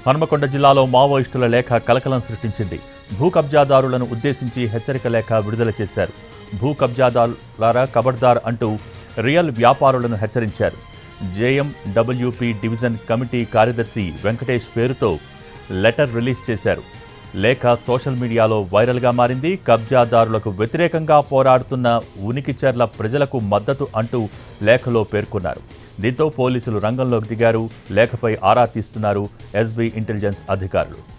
హనుమకొండ జిల్లాలో మావోయిస్టుల లేఖ కలకలం సృష్టించింది భూ కబ్జాదారులను ఉద్దేశించి హెచ్చరిక లేఖ విడుదల చేశారు భూ కబ్జాదారులారా కబడ్దార్ అంటూ రియల్ వ్యాపారులను హెచ్చరించారు జేఎం డబ్ల్యూపీ డివిజన్ కమిటీ కార్యదర్శి వెంకటేష్ పేరుతో లెటర్ రిలీజ్ చేశారు లేఖ సోషల్ మీడియాలో వైరల్గా మారింది కబ్జాదారులకు వ్యతిరేకంగా పోరాడుతున్న ఉనికిచర్ల ప్రజలకు మద్దతు అంటూ లేఖలో పేర్కొన్నారు దీంతో పోలీసులు రంగంలోకి దిగారు లేఖపై ఆరా తీస్తున్నారు ఎస్బీ ఇంటెలిజెన్స్ అధికారులు